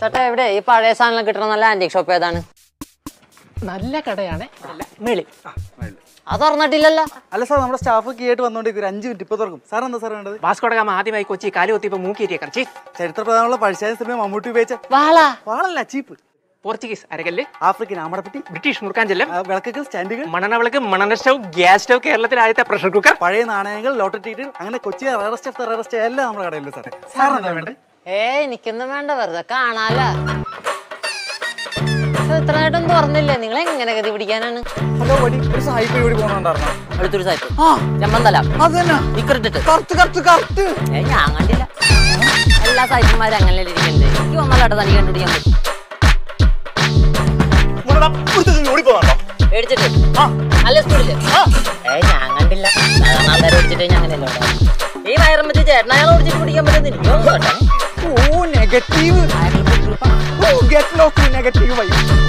ചേട്ടാ എവിടെ ഈ പഴയ സാധനം കിട്ടണ നല്ല ആന്റിക് ഷോപ്പ് ഏതാണ് നല്ല കടയാണ് അല്ല മേളി അത് തുറന്നിട്ടില്ലല്ലോ അല്ല സാർ നമ്മുടെ സ്റ്റാഫ് കീ ആയിട്ട് വന്നോണ്ടിരിക്കും ഒരു അഞ്ച് മിനിറ്റ് ഇപ്പൊ തുറക്കും സാർ എന്താ സാർ വേണ്ടത് വാസ്കോടഗാമ ആദ്യമായി കൊച്ചി കാലി കൊത്തിയപ്പോ മൂക്കിയേറ്റിയ കറച്ചി ചരിത്ര പ്രധാനമുള്ള പഴശ്ശാല സിനിമ മമ്മൂട്ടി ഉപയോഗിച്ച വാളാ വാളല്ല ചീപ്പ് പോർച്ചുഗീസ് അരകല്ല് ആഫ്രിക്കൻ ആമടപ്പെട്ടി ബ്രിട്ടീഷ് മുറുക്കാഞ്ചെല്ലം ആ, വിളക്കുകൾ സ്റ്റാൻഡുകൾ മണനവിളക്ക് മണന സ്റ്റവ് ഗ്യാസ് സ്റ്റവ് കേരളത്തിലെ ആദ്യത്തെ പ്രഷർ കുക്കർ പഴയ നാണയങ്ങൾ ലോട്ടറി ടിക്കറ്റ് അങ്ങനെ കൊച്ചി റയറസ്റ്റ് ഓഫ് റയറസ്റ്റ് എല്ലാം നമ്മുടെ കടയിലുണ്ട് സാർ സാർ എന്താ വേണ്ടത് ഏ എനിക്കൊന്നും വേണ്ട വെറുതെ കാണാല ഇത്ര നേരം തുറന്നില്ലേ നിങ്ങൾ എങ്ങനെ ഗതി പിടിക്കാനാണ് ഹലോ വടി ഒരു സായിപ്പ് ഇവിടെ പോകുന്നുണ്ടായിരുന്നു അടുത്തൊരു സായിപ്പ് ആ ചെമ്മന്തല അത് തന്നെ ഇക്കറിട്ടിട്ട് കറക്റ്റ് കറക്റ്റ് കറക്റ്റ് ഏ ഞാൻ കണ്ടില്ല എല്ലാ സായിപ്പന്മാരും അങ്ങനെ ഇരിക്കണ്ടേ എനിക്ക് ഒന്നല്ലാട്ട് തനിക്ക് കണ്ടുപിടിക്കാൻ പറ്റും പേടിച്ചിട്ട് നല്ല സ്പീഡില് ഏ ഞാൻ കണ്ടില്ല സാധാരണ ആൾക്കാരെ ഓടിച്ചിട്ട് ഞാൻ അങ്ങനെയല്ല ഓടാറ്. ഈ വയറും വെച്ച് ചേട്ടൻ അയാൾ ഓടിച്ചിട്ട് പിടിക്കാൻ പറ്റുന്ന എനിക്ക് തോന്നുന്നു കേട്ടോ ഓ നെഗറ്റീവ് ഓ ഗെറ്റ് ലോക്ക് നെഗറ്റീവ് വൈ